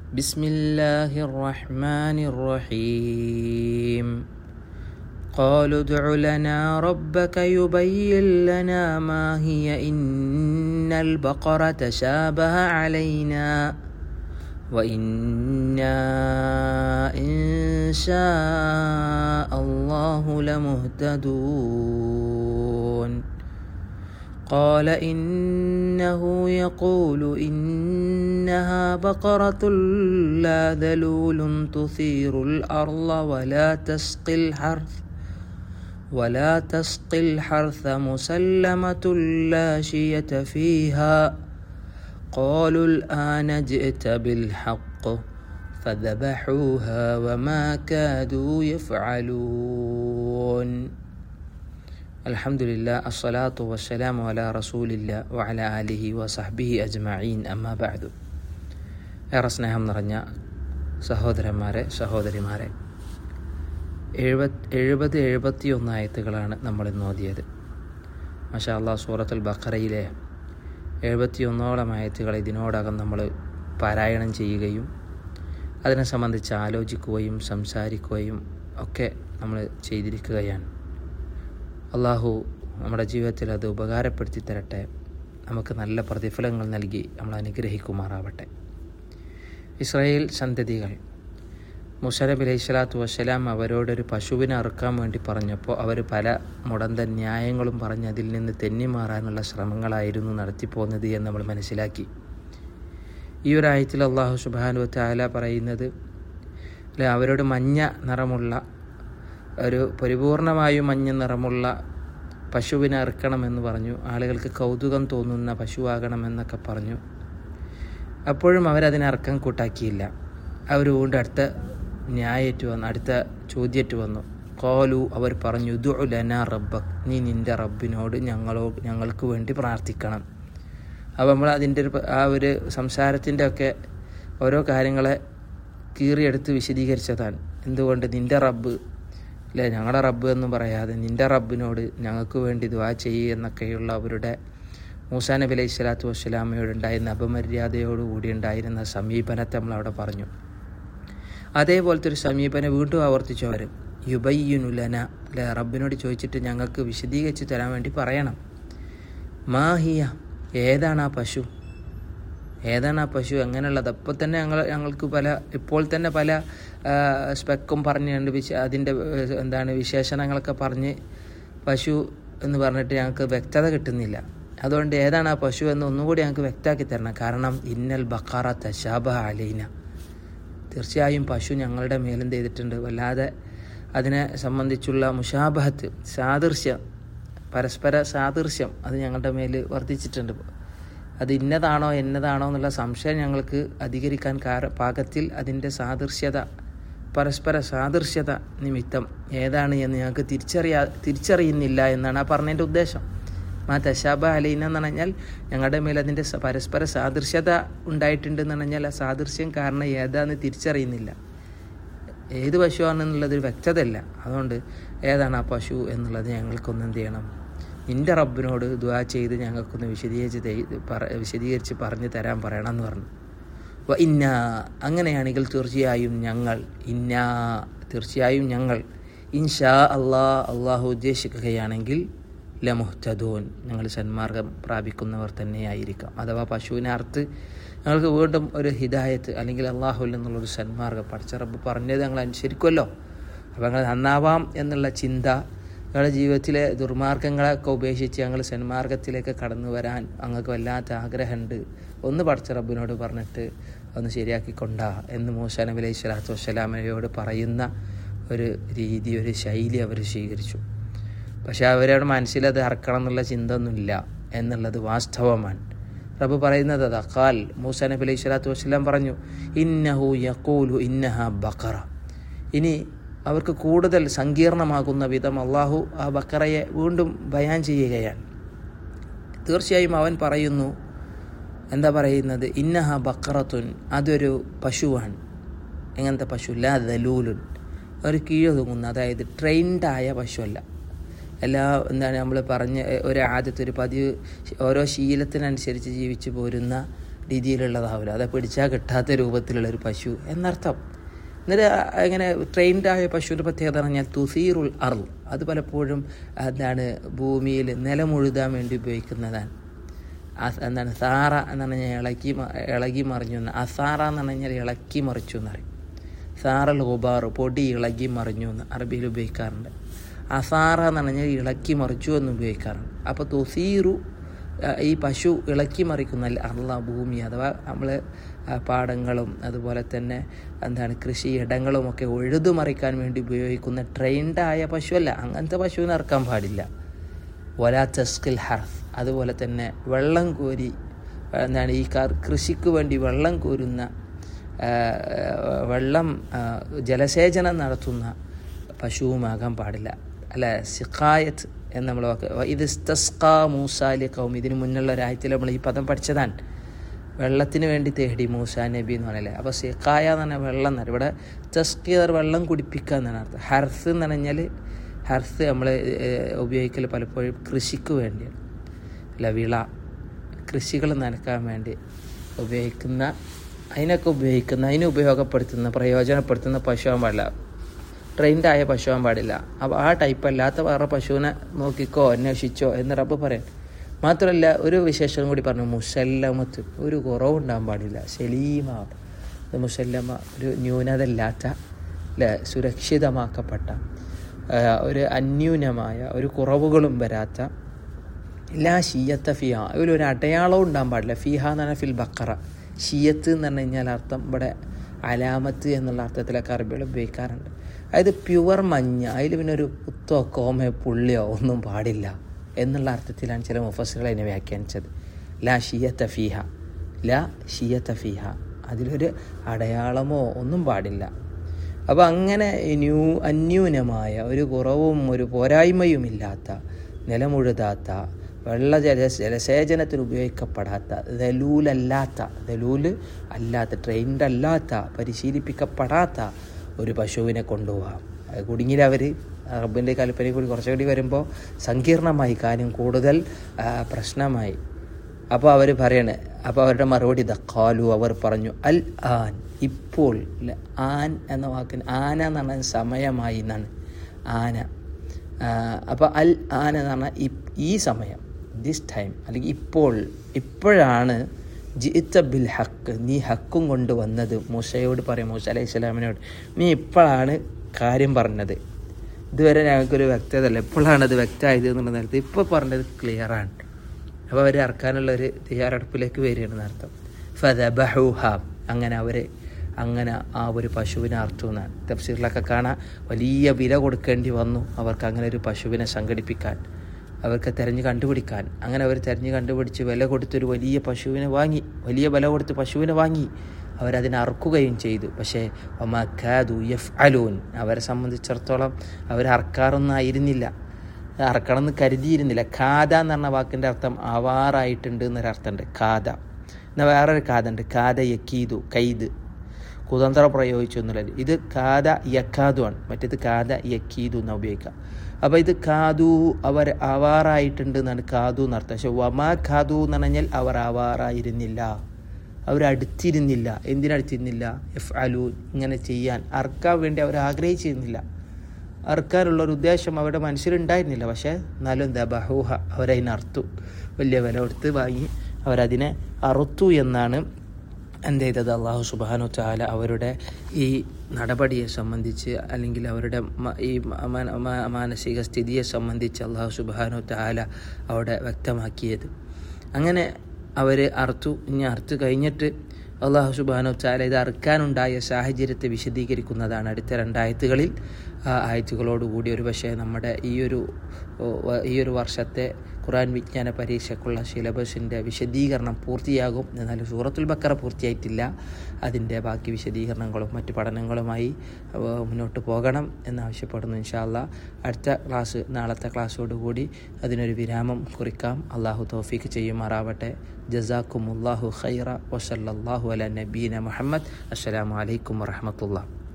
بسم الله الرحمن الرحيم قالوا ادع لنا ربك يبين لنا ما هي إن البقرة تشابه علينا وإنا إن شاء الله لمهتدون قال إنه يقول إنها بقرة لا ذلول تثير الأرض ولا تسقي الحرث ولا تسقي الحرث مسلمة لا شية فيها قالوا الآن جئت بالحق فذبحوها وما كادوا يفعلون الحمد لله الصلاة والسلام على رسول الله وعلى آله وصحبه أجمعين أما بعد ഏറെ സ്നേഹം നിറഞ്ഞ സഹോദരന്മാരെ സഹോദരിമാരെ എഴുപത് എഴുപത് എഴുപത്തി ഒന്ന് ആയത്തുകളാണ് നമ്മൾ ഇന്ന് ഓതിയത് മഷാ അള്ളാഹ് സൂറത്തുൽ ബഖറയിലെ എഴുപത്തിയൊന്നോളം ആയത്തുകൾ ഇതിനോടകം നമ്മൾ പാരായണം ചെയ്യുകയും അതിനെ സംബന്ധിച്ച് ആലോചിക്കുകയും സംസാരിക്കുകയും ഒക്കെ നമ്മൾ ചെയ്തിരിക്കുകയാണ് അള്ളാഹു നമ്മുടെ ജീവിതത്തിൽ അത് ഉപകാരപ്പെടുത്തി തരട്ടെ നമുക്ക് നല്ല പ്രതിഫലങ്ങൾ നൽകി നമ്മൾ അനുഗ്രഹിക്കുമാറാവട്ടെ ഇസ്രായേൽ സന്തതികൾ മുഷറബ് അലൈഹി സ്വലാത്തു വസ്സലാം അവരോടൊരു പശുവിനെ അറുക്കാൻ വേണ്ടി പറഞ്ഞപ്പോൾ അവർ പല മുടന്ത ന്യായങ്ങളും പറഞ്ഞ് അതിൽ നിന്ന് തെന്നിമാറാനുള്ള ശ്രമങ്ങളായിരുന്നു നടത്തിപ്പോകുന്നത് എന്ന് നമ്മൾ മനസ്സിലാക്കി ഈ ഒരു ആയത്തിൽ അള്ളാഹു സുബാനു താല പറയുന്നത് അല്ലെ അവരോട് മഞ്ഞ നിറമുള്ള ഒരു പരിപൂർണമായും മഞ്ഞ നിറമുള്ള പശുവിനെ അറുക്കണമെന്ന് പറഞ്ഞു ആളുകൾക്ക് കൗതുകം തോന്നുന്ന പശുവാകണമെന്നൊക്കെ പറഞ്ഞു അപ്പോഴും അവരതിനെ അറക്കം കൂട്ടാക്കിയില്ല അവർ വീണ്ടും അടുത്ത ന്യായേറ്റ് വന്നു അടുത്ത ചോദ്യേറ്റ് വന്നു കോലു അവർ പറഞ്ഞു ദു ലന റബ്ബക് നീ നിൻ്റെ റബ്ബിനോട് ഞങ്ങളോ ഞങ്ങൾക്ക് വേണ്ടി പ്രാർത്ഥിക്കണം അപ്പോൾ നമ്മൾ അതിൻ്റെ ഒരു ആ ഒരു സംസാരത്തിൻ്റെ ഒക്കെ ഓരോ കാര്യങ്ങളെ കീറിയെടുത്ത് വിശദീകരിച്ചതാണ് എന്തുകൊണ്ട് നിൻ്റെ റബ്ബ് അല്ലേ ഞങ്ങളുടെ റബ്ബ് എന്ന് പറയാതെ നിൻ്റെ റബ്ബിനോട് ഞങ്ങൾക്ക് വേണ്ടി ദുവാ ചെയ്യുക എന്നൊക്കെയുള്ള അവരുടെ മൂസാ നബി അലൈഹി സ്വലാത്തു വസ്സലാമയോട് ഉണ്ടായിരുന്ന അപമര്യാദയോടുകൂടി ഉണ്ടായിരുന്ന സമീപനത്തെ നമ്മൾ അവിടെ പറഞ്ഞു അതേപോലത്തെ ഒരു സമീപനം വീണ്ടും ആവർത്തിച്ചു അവർ യുബയ്യുനുലന അല്ലെ റബ്ബിനോട് ചോദിച്ചിട്ട് ഞങ്ങൾക്ക് വിശദീകരിച്ച് തരാൻ വേണ്ടി പറയണം മാഹിയ ഏതാണ് ആ പശു ഏതാണ് ആ പശു എങ്ങനെയുള്ളത് അപ്പോൾ തന്നെ ഞങ്ങൾ ഞങ്ങൾക്ക് പല ഇപ്പോൾ തന്നെ പല സ്പെക്കും പറഞ്ഞുകൊണ്ട് വിശ അതിൻ്റെ എന്താണ് വിശേഷണങ്ങളൊക്കെ പറഞ്ഞ് പശു എന്ന് പറഞ്ഞിട്ട് ഞങ്ങൾക്ക് വ്യക്തത കിട്ടുന്നില്ല അതുകൊണ്ട് ഏതാണ് ആ പശു എന്ന് ഒന്നുകൂടി ഞങ്ങൾക്ക് വ്യക്തമാക്കി തരണം കാരണം ഇന്നൽ ബക്കാറ തശാബ അലൈന തീർച്ചയായും പശു ഞങ്ങളുടെ മേലെന്ത് ചെയ്തിട്ടുണ്ട് വല്ലാതെ അതിനെ സംബന്ധിച്ചുള്ള മുഷാബഹത്ത് സാദൃശ്യം പരസ്പര സാദൃശ്യം അത് ഞങ്ങളുടെ മേൽ വർദ്ധിച്ചിട്ടുണ്ട് അത് ഇന്നതാണോ എന്നതാണോ എന്നുള്ള സംശയം ഞങ്ങൾക്ക് അധികരിക്കാൻ കാര പാകത്തിൽ അതിൻ്റെ സാദൃശ്യത പരസ്പര സാദൃശ്യത നിമിത്തം ഏതാണ് എന്ന് ഞങ്ങൾക്ക് തിരിച്ചറിയാ തിരിച്ചറിയുന്നില്ല എന്നാണ് ആ പറഞ്ഞതിൻ്റെ ഉദ്ദേശം മാ തശാബ അലൈന എന്ന് പറഞ്ഞാൽ ഞങ്ങളുടെ മേൽ അതിൻ്റെ പരസ്പര സാദൃശ്യത ഉണ്ടായിട്ടുണ്ട് എന്ന് പറഞ്ഞാൽ ആ സാദൃശ്യം കാരണം ഏതാന്ന് തിരിച്ചറിയുന്നില്ല ഏത് പശുവാണെന്നുള്ളതൊരു വ്യക്തതയില്ല അതുകൊണ്ട് ഏതാണ് ആ പശു എന്നുള്ളത് ഞങ്ങൾക്കൊന്ന് എന്ത് ചെയ്യണം നിൻ്റെ റബ്ബിനോട് ദുവാ ചെയ്ത് ഞങ്ങൾക്കൊന്ന് വിശദീകരിച്ച് വിശദീകരിച്ച് പറഞ്ഞു തരാൻ പറയണം എന്ന് പറഞ്ഞു വ ഇന്ന അങ്ങനെയാണെങ്കിൽ തീർച്ചയായും ഞങ്ങൾ ഇന്ന തീർച്ചയായും ഞങ്ങൾ ഇൻഷാ അള്ളാ അള്ളാഹു ഉദ്ദേശിക്കുകയാണെങ്കിൽ ലമുഹ്തദൂൻ ഞങ്ങൾ സന്മാർഗം പ്രാപിക്കുന്നവർ തന്നെയായിരിക്കാം അഥവാ പശുവിനെ അർത്ത് ഞങ്ങൾക്ക് വീണ്ടും ഒരു ഹിദായത്ത് അല്ലെങ്കിൽ അള്ളാഹുൽ നിന്നുള്ളൊരു സന്മാർഗം പഠിച്ച റബ്ബ് പറഞ്ഞത് ഞങ്ങൾ അനുസരിക്കുമല്ലോ അപ്പോൾ ഞങ്ങൾ നന്നാവാം എന്നുള്ള ചിന്ത ഞങ്ങളുടെ ജീവിതത്തിലെ ദുർമാർഗങ്ങളൊക്കെ ഉപേക്ഷിച്ച് ഞങ്ങൾ സന്മാർഗത്തിലേക്ക് കടന്നു വരാൻ ഞങ്ങൾക്ക് വല്ലാത്ത ആഗ്രഹമുണ്ട് ഒന്ന് പഠിച്ച റബ്ബിനോട് പറഞ്ഞിട്ട് ഒന്ന് ശരിയാക്കിക്കൊണ്ടാ എന്ന് മൂസാ നബി അലൈഹി സ്വലാത്തു വസ്സലാമയോട് പറയുന്ന ഒരു രീതി ഒരു ശൈലി അവർ സ്വീകരിച്ചു പക്ഷേ അവരുടെ മനസ്സിലത് അറക്കണം എന്നുള്ള ചിന്ത ഒന്നുമില്ല എന്നുള്ളത് വാസ്തവമാണ് റബ്ബ് പറയുന്നത് അതാ ഖാൽ മൂസ നബി അലൈഹി സ്വലാത്തു വസ്സലാം പറഞ്ഞു ഇന്നഹു യക്കൂലു ഇന്നഹ ബക്കറ ഇനി അവർക്ക് കൂടുതൽ സങ്കീർണമാകുന്ന വിധം അള്ളാഹു ആ ബക്കറയെ വീണ്ടും ബയാൻ ചെയ്യുകയാണ് തീർച്ചയായും അവൻ പറയുന്നു എന്താ പറയുന്നത് ഇന്നഹ ബക്കറത്തുൻ അതൊരു പശുവാണ് എങ്ങനത്തെ പശു ലാ ദലൂലുൻ ഒരു കീഴൊതുങ്ങുന്ന അതായത് ട്രെയിൻഡായ പശുവല്ല എല്ലാ എന്താണ് നമ്മൾ പറഞ്ഞ ഒരു ആദ്യത്തെ ഒരു പതിവ് ഓരോ ശീലത്തിനനുസരിച്ച് ജീവിച്ചു പോരുന്ന രീതിയിലുള്ളതാവില്ല അത് പിടിച്ചാൽ കിട്ടാത്ത രൂപത്തിലുള്ള ഒരു പശു എന്നർത്ഥം എന്നിട്ട് അങ്ങനെ ട്രെയിൻഡായ പശുവിൻ്റെ പ്രത്യേകത പറഞ്ഞാൽ തുസീറുൽ അറു അത് പലപ്പോഴും എന്താണ് ഭൂമിയിൽ നിലമുഴുതാൻ വേണ്ടി ഉപയോഗിക്കുന്നതാണ് എന്താണ് സാറ എന്ന് പറഞ്ഞാൽ ഇളക്കി ഇളകി മറിഞ്ഞു എന്ന് അസാറ എന്ന് പറഞ്ഞാൽ ഇളക്കി മറിച്ചു എന്ന് പറയും സാറൽ ഉബാർ പൊടി ഇളകി മറിഞ്ഞു എന്ന് അറബിയിൽ ഉപയോഗിക്കാറുണ്ട് അസാറ എന്ന് പറഞ്ഞാൽ ഇളക്കി മറിച്ചു എന്ന് ഉപയോഗിക്കാറുണ്ട് അപ്പോൾ തുസീറു ഈ പശു ഇളക്കി മറിക്കുന്ന അള്ള ഭൂമി അഥവാ നമ്മൾ പാടങ്ങളും അതുപോലെ തന്നെ എന്താണ് കൃഷി ഇടങ്ങളുമൊക്കെ ഉഴുതു മറിക്കാൻ വേണ്ടി ഉപയോഗിക്കുന്ന ട്രെയിൻഡായ പശുവല്ല അങ്ങനത്തെ പശുവിനെ ഇറക്കാൻ പാടില്ല വലാ തസ്കിൽ ഹർഫ് അതുപോലെ തന്നെ വെള്ളം കോരി എന്താണ് ഈ കൃഷിക്ക് വേണ്ടി വെള്ളം കോരുന്ന വെള്ളം ജലസേചനം നടത്തുന്ന പശുവുമാകാൻ പാടില്ല അല്ല സിഖായത്ത് എന്ന് നമ്മൾ വാക്ക് ഇത് സ്തസ്കാ മൂസാലി കൗം ഇതിന് മുന്നുള്ള ഒരായത്തിൽ നമ്മൾ ഈ പദം പഠിച്ചതാണ് വെള്ളത്തിന് വേണ്ടി തേടി മൂസ നബി എന്ന് പറഞ്ഞല്ലേ അപ്പോൾ സിഖായ എന്ന് പറഞ്ഞാൽ വെള്ളം എന്നറിയാം ഇവിടെ തസ്കിയർ വെള്ളം കുടിപ്പിക്കുക എന്നാണ് അർത്ഥം ഹർസ് എന്ന് പറഞ്ഞാൽ ഹർസ് നമ്മൾ ഉപയോഗിക്കൽ പലപ്പോഴും കൃഷിക്ക് വേണ്ടിയാണ് അല്ല വിള കൃഷികൾ നനക്കാൻ വേണ്ടി ഉപയോഗിക്കുന്ന അതിനൊക്കെ ഉപയോഗിക്കുന്ന അതിന് ഉപയോഗപ്പെടുത്തുന്ന പ്രയോജനപ്പെടുത്തുന്ന പശുവാൻ പാടില്ല ട്രെയിൻഡ് ആയ പശുവാൻ പാടില്ല അപ്പോൾ ആ ടൈപ്പ് അല്ലാത്ത വേറെ പശുവിനെ നോക്കിക്കോ അന്വേഷിച്ചോ എന്ന് റബ്ബ് പറയും മാത്രമല്ല ഒരു വിശേഷം കൂടി പറഞ്ഞു മുസല്ലമത്ത് ഒരു കുറവുണ്ടാകാൻ പാടില്ല സലീമാവട്ടെ മുസല്ലമ ഒരു ന്യൂനത ഇല്ലാത്ത അല്ലേ സുരക്ഷിതമാക്കപ്പെട്ട ഒരു അന്യൂനമായ ഒരു കുറവുകളും വരാത്ത ലാ ഷീയത്ത ഫിഹ അതിലൊരു അടയാളവും ഉണ്ടാകാൻ പാടില്ല ഫിഹ എന്ന് പറഞ്ഞാൽ ഫിൽ ബക്കറ ഷീയത്ത് എന്ന് പറഞ്ഞു കഴിഞ്ഞാൽ അർത്ഥം ഇവിടെ അലാമത്ത് എന്നുള്ള അർത്ഥത്തിലൊക്കെ അറബികൾ ഉപയോഗിക്കാറുണ്ട് അതായത് പ്യുവർ മഞ്ഞ അതിൽ പിന്നെ ഒരു കുത്തോ കോമയോ പുള്ളിയോ ഒന്നും പാടില്ല എന്നുള്ള അർത്ഥത്തിലാണ് ചില മുഫസുകൾ അതിനെ വ്യാഖ്യാനിച്ചത് ലാ ഷിയത്ത ഫീഹ ലാ ഷിയത്ത ഫീഹ അതിലൊരു അടയാളമോ ഒന്നും പാടില്ല അപ്പോൾ അങ്ങനെ ന്യൂ അന്യൂനമായ ഒരു കുറവും ഒരു പോരായ്മയും ഇല്ലാത്ത നിലമുഴുതാത്ത വെള്ള ജല ജലസേചനത്തിന് ഉപയോഗിക്കപ്പെടാത്ത ദലൂലല്ലാത്ത ദലൂല് അല്ലാത്ത ട്രെയിൻഡ് അല്ലാത്ത പരിശീലിപ്പിക്കപ്പെടാത്ത ഒരു പശുവിനെ കൊണ്ടുപോകാം അത് കുടുങ്ങിയിൽ അവർ റബ്ബിൻ്റെ കൽപ്പനയിൽ കൂടി കുറച്ചുകൂടി വരുമ്പോൾ സങ്കീർണമായി കാര്യം കൂടുതൽ പ്രശ്നമായി അപ്പോൾ അവർ പറയണേ അപ്പോൾ അവരുടെ മറുപടി ദക്കാലു അവർ പറഞ്ഞു അൽ ആൻ ഇപ്പോൾ ആൻ എന്ന വാക്കിന് ആന എന്ന് പറഞ്ഞാൽ സമയമായി എന്നാണ് ആന അപ്പോൾ അൽ ആന എന്ന് പറഞ്ഞാൽ ഈ സമയം ദിസ് ടൈം അല്ലെങ്കിൽ ഇപ്പോൾ ഇപ്പോഴാണ് ജിത്ത ബിൽ ഹക്ക് നീ ഹക്കും കൊണ്ട് വന്നത് മൂസയോട് പറയും മൂസ അലൈഹി സ്വലാമിനോട് നീ ഇപ്പോഴാണ് കാര്യം പറഞ്ഞത് ഇതുവരെ ഞങ്ങൾക്കൊരു വ്യക്തതല്ല എപ്പോഴാണ് അത് വ്യക്തമായത് എന്നുള്ള നേരത്തെ ഇപ്പോൾ പറഞ്ഞത് ക്ലിയറാണ് അപ്പോൾ അവർ ഇറക്കാനുള്ള ഒരു തയ്യാറെടുപ്പിലേക്ക് വരികയാണ് അർത്ഥം ഫതബഹൂഹ അങ്ങനെ അവർ അങ്ങനെ ആ ഒരു പശുവിനെ അർത്തു എന്നാണ് തഫ്സീറിലൊക്കെ കാണാൻ വലിയ വില കൊടുക്കേണ്ടി വന്നു അവർക്ക് അങ്ങനെ ഒരു പശുവിനെ സംഘടിപ്പിക്കാൻ അവർക്ക് തിരഞ്ഞ് കണ്ടുപിടിക്കാൻ അങ്ങനെ അവർ തിരഞ്ഞ് കണ്ടുപിടിച്ച് വില കൊടുത്തൊരു വലിയ പശുവിനെ വാങ്ങി വലിയ വില കൊടുത്ത് പശുവിനെ വാങ്ങി അവരതിനെ അറക്കുകയും ചെയ്തു പക്ഷേ ഒമാഖാദു യഫ് അലൂൻ അവരെ സംബന്ധിച്ചിടത്തോളം അവർ അറക്കാറൊന്നായിരുന്നില്ല അറക്കണം എന്ന് കരുതിയിരുന്നില്ല ഖാദ എന്ന് പറഞ്ഞ വാക്കിൻ്റെ അർത്ഥം ആവാറായിട്ടുണ്ട് എന്നൊരർത്ഥമുണ്ട് ഖാദ എന്നാൽ വേറൊരു കാത ഉണ്ട് ഖാദ യക്കീദു കൈദ് കുതന്ത്ര പ്രയോഗിച്ചു എന്നുള്ളത് ഇത് കാത യക്കാതു ആണ് മറ്റേത് കാത യക്കീദു എന്ന് ഉപയോഗിക്കാം അപ്പോൾ ഇത് കാതു അവർ ആവാറായിട്ടുണ്ട് എന്നാണ് കാതു എന്നർത്ഥം പക്ഷെ വമാ ഖാദു എന്ന് പറഞ്ഞാൽ അവർ ആവാറായിരുന്നില്ല അവർ അടുത്തിരുന്നില്ല എന്തിനടുത്തിരുന്നില്ല എഫ് അലു ഇങ്ങനെ ചെയ്യാൻ അർക്കാൻ വേണ്ടി അവർ ആഗ്രഹിച്ചിരുന്നില്ല അർക്കാനുള്ളൊരു ഉദ്ദേശം അവരുടെ മനസ്സിലുണ്ടായിരുന്നില്ല പക്ഷേ എന്നാലും എന്താ ബഹൂഹ അവരതിനെ അർത്തു വലിയ വില കൊടുത്ത് വാങ്ങി അവരതിനെ അറുത്തു എന്നാണ് എന്ത് ചെയ്തത് അള്ളാഹു സുബാനു ചാല അവരുടെ ഈ നടപടിയെ സംബന്ധിച്ച് അല്ലെങ്കിൽ അവരുടെ ഈ മാനസിക സ്ഥിതിയെ സംബന്ധിച്ച് അള്ളാഹു സുബാനു ചാല അവിടെ വ്യക്തമാക്കിയത് അങ്ങനെ അവർ അറുത്തു ഇനി അറുത്ത് കഴിഞ്ഞിട്ട് അള്ളാഹു സുബാനു ചാല ഇത് അറുക്കാനുണ്ടായ സാഹചര്യത്തെ വിശദീകരിക്കുന്നതാണ് അടുത്ത രണ്ടായത്തുകളിൽ ആ ആയത്തുകളോടുകൂടി ഒരു പക്ഷേ നമ്മുടെ ഈ ഒരു ഈ ഒരു വർഷത്തെ ഖുറാൻ വിജ്ഞാന പരീക്ഷയ്ക്കുള്ള സിലബസിൻ്റെ വിശദീകരണം പൂർത്തിയാകും എന്നാൽ സൂറത്തുൽ ബക്കറ പൂർത്തിയായിട്ടില്ല അതിൻ്റെ ബാക്കി വിശദീകരണങ്ങളും മറ്റു പഠനങ്ങളുമായി മുന്നോട്ട് പോകണം എന്നാവശ്യപ്പെടുന്നു ഇൻഷാല്ല അടുത്ത ക്ലാസ് നാളത്തെ ക്ലാസ്സോടുകൂടി അതിനൊരു വിരാമം കുറിക്കാം അള്ളാഹു തോഫീക്ക് ചെയ്യുമാറാവട്ടെ ജസാക്കുമുല്ലാഹു ഖൈറ വസല്ലാഹു അല നബീന മുഹമ്മദ് അസ്സലാമു അലൈക്കും വറഹമത്തുള്ള